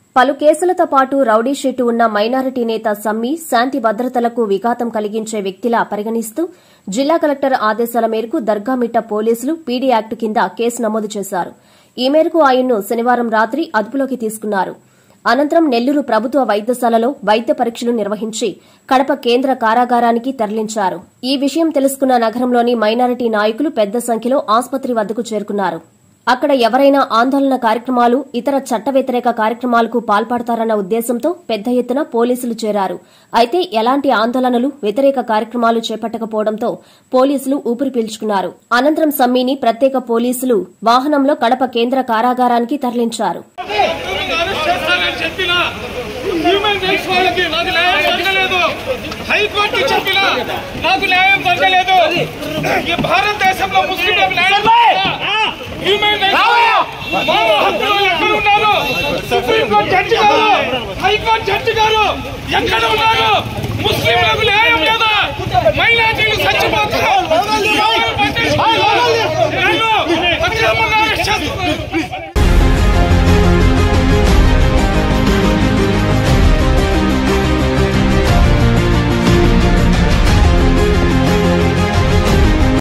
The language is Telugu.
పలు కేసులతో పాటు రౌడీ షీటు ఉన్న మైనారిటీ నేత సమ్మి శాంతి భద్రతలకు విఘాతం కలిగించే వ్యక్తిలా పరిగణిస్తూ జిల్లా కలెక్టర్ ఆదేశాల మేరకు దర్గామిట్ట పోలీసులు పీడీ యాక్టు కింద కేసు నమోదు చేశారు ఈ మేరకు ఆయన్ను శనివారం రాత్రి అదుపులోకి తీసుకున్నారు అనంతరం నెల్లూరు ప్రభుత్వ వైద్యశాలలో వైద్య పరీక్షలు నిర్వహించి కడప కేంద్ర కారాగారానికి తరలించారు ఈ విషయం తెలుసుకున్న నగరంలోని మైనారిటీ నాయకులు పెద్ద సంఖ్యలో ఆసుపత్రి వద్దకు చేరుకున్నారు అక్కడ ఎవరైనా ఆందోళన కార్యక్రమాలు ఇతర చట్ట వ్యతిరేక కార్యక్రమాలకు పాల్పడతారన్న ఉద్దేశంతో పెద్ద ఎత్తున పోలీసులు చేరారు అయితే ఎలాంటి ఆందోళనలు వ్యతిరేక కార్యక్రమాలు చేపట్టకపోవడంతో పోలీసులు ఊపిరి పీల్చుకున్నారు అనంతరం సమ్మీని ప్రత్యేక పోలీసులు వాహనంలో కడప కేంద్ర కారాగారానికి తరలించారు అరెస్ట్ చేస్తానని చెప్పిన హ్యూమన్ రైట్స్ వాళ్ళకి నాకు న్యాయం దొరకలేదు హైకోర్టు చెప్పిన నాకు న్యాయం దొరకలేదు ఈ భారతదేశంలో ముస్లింలకు న్యాయం దొరకదా? హ్యూమన్ రైట్స్ మానవ హక్కులు ఎక్కడ ఉన్నారు సుప్రీంకోర్టు జడ్జి గారు హైకోర్టు జడ్జి గారు ఎక్కడ ఉన్నారు ముస్లింలకు న్యాయం లేదా మైనార్టీలు చచ్చిపోతున్నారు